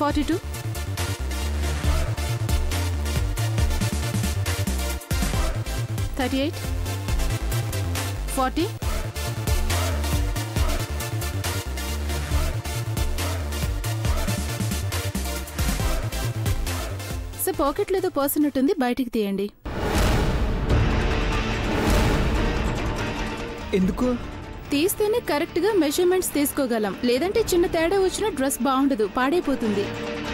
Forty two thirty eight forty sir పాకెట్లో ఏదో purse ఉన్నట్టుంది బయటికి తీయండి ఎందుకు తీస్తేనే కరెక్ట్ గా మెజర్మెంట్స్ తీసుకోగలం లేదంటే చిన్న తేడా వచ్చినా డ్రెస్ బాగుండదు పాడైపోతుంది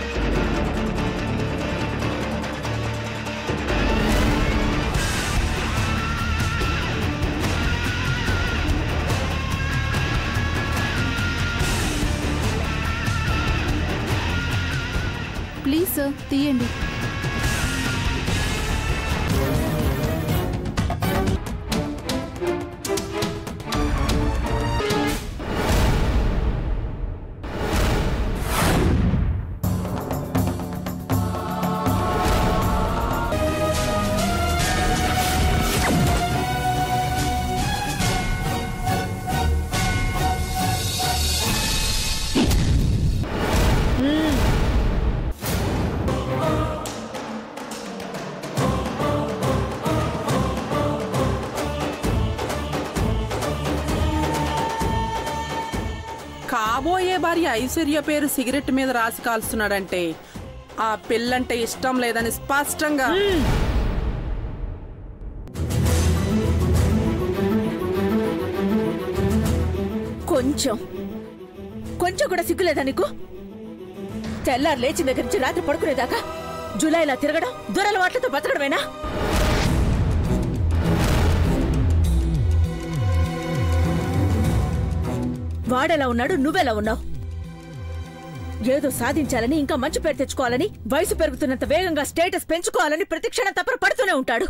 ప్లీజ్ సార్ తీయండి కాబోయే భార్య ఐశ్వర్య పేరు సిగరెట్ మీద రాసి కాల్స్తున్నాడంటే ఆ పిల్లంటే ఇష్టం లేదని స్పష్టంగా కొంచెం కొంచెం కూడా సిగ్గులేదా నీకు తెల్లారు లేచిన దగ్గర నుంచి రాత్రి పడుకునేదాకా జూలైలా తిరగడం దురలవాట్లతో బతకడమేనా వాడెలా ఉన్నాడు నువ్వెలా ఉన్నావు ఏదో సాధించాలని ఇంకా మంచి పేరు తెచ్చుకోవాలని వయసు పెరుగుతున్నంత వేగంగా స్టేటస్ పెంచుకోవాలని ప్రతిక్షణం తప్పన పడుతూనే ఉంటాడు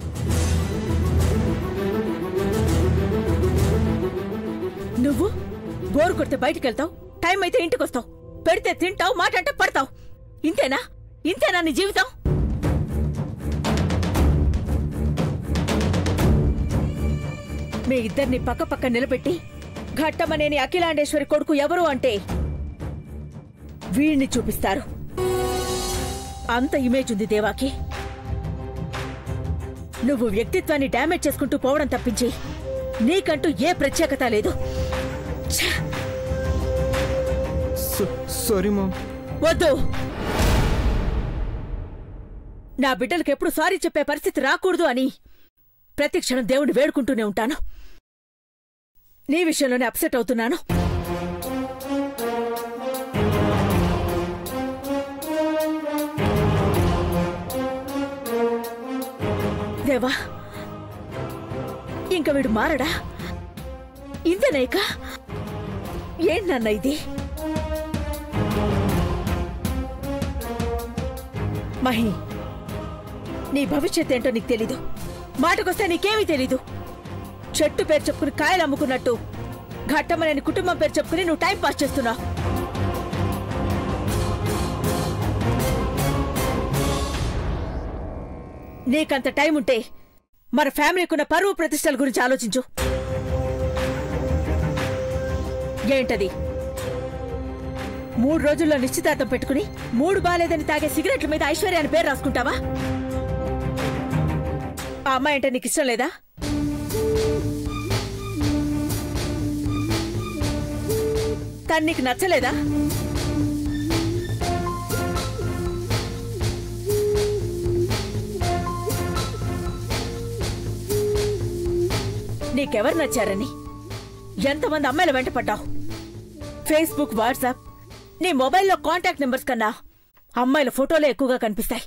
నువ్వు బోరు కొడితే బయటికి వెళ్తావు టైం అయితే ఇంటికి వస్తావు పెడితే తింటావు మాట అంటే పడతావు ఇంతేనా ఇంతేనా నీ జీవితం మీ ఇద్దరిని పక్క పక్క నిలబెట్టి ఘట్టమనేని అఖిలాండేశ్వరి కొడుకు ఎవరు అంటే వీణ్ణి చూపిస్తారు అంత ఇమేజ్ ఉంది దేవాకి నువ్వు వ్యక్తిత్వాన్ని డ్యామేజ్ చేసుకుంటూ పోవడం తప్పించి నీకంటూ ఏ ప్రత్యేకత లేదు ఛ! సారీ మామ్ వద్దు నా బిడ్డలకు ఎప్పుడు సారీ చెప్పే పరిస్థితి రాకూడదు అని ప్రతి క్షణం దేవుణ్ణి వేడుకుంటూనే ఉంటాను నీ విషయంలోనే అప్సెట్ అవుతున్నాను దేవా ఇంక వీడు మారడా ఇంతేనాయిక ఏంటన్న ఇది మహి నీ భవిష్యత్ ఏంటో నీకు తెలీదు మాటకొస్తే నీకేమీ తెలీదు చెట్టు పేరు చెప్పుకుని కాయలు అమ్ముకున్నట్టు ఘట్టమనేని కుటుంబం పేరు చెప్పుకుని నువ్వు టైం పాస్ చేస్తున్నావు నీకంత టైం ఉంటే మన ఫ్యామిలీకున్న పరువు ప్రతిష్టల గురించి ఆలోచించు ఏంటది మూడు రోజుల్లో నిశ్చితార్థం పెట్టుకుని మూడు బాలేదని తాగే సిగరెట్ల మీద ఐశ్వర్య అని పేరు రాసుకుంటావా ఆ అమ్మాయి అంటే నీకు ఇష్టం లేదా తను నీకు నచ్చలేదా నీకెవరు నచ్చారని ఎంతమంది అమ్మాయిల వెంట పడ్డావు ఫేస్బుక్ వాట్సాప్ నీ మొబైల్లో కాంటాక్ట్ నెంబర్స్ కన్నా అమ్మాయిల ఫోటోలే ఎక్కువగా కనిపిస్తాయి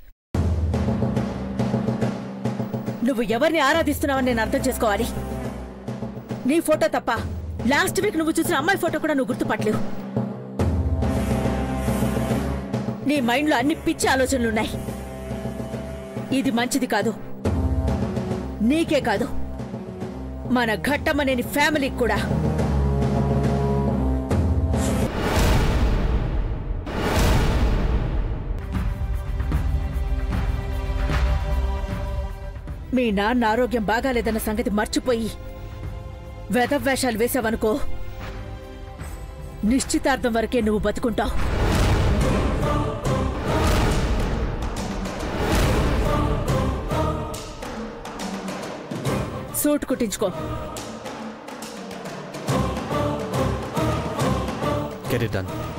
నువ్వు ఎవరిని ఆరాధిస్తున్నావని నేను అర్థం చేసుకోవాలి నీ ఫోటో తప్ప లాస్ట్ వీక్ నువ్వు చూసిన అమ్మాయి ఫోటో కూడా నువ్వు గుర్తుపట్టలేవు నీ మైండ్లో అన్ని పిచ్చి ఆలోచనలున్నాయి ఇది మంచిది కాదు నీకే కాదు మన ఘట్టమనేని ఫ్యామిలీకి కూడా మీ నాన్న ఆరోగ్యం బాగాలేదన్న సంగతి మర్చిపోయి వెధవేషాలు వేసావనుకో నిశ్చితార్థం వరకే నువ్వు బతుకుంటావు సూట్ కుట్టించుకో గెట్ ఇట్ డన్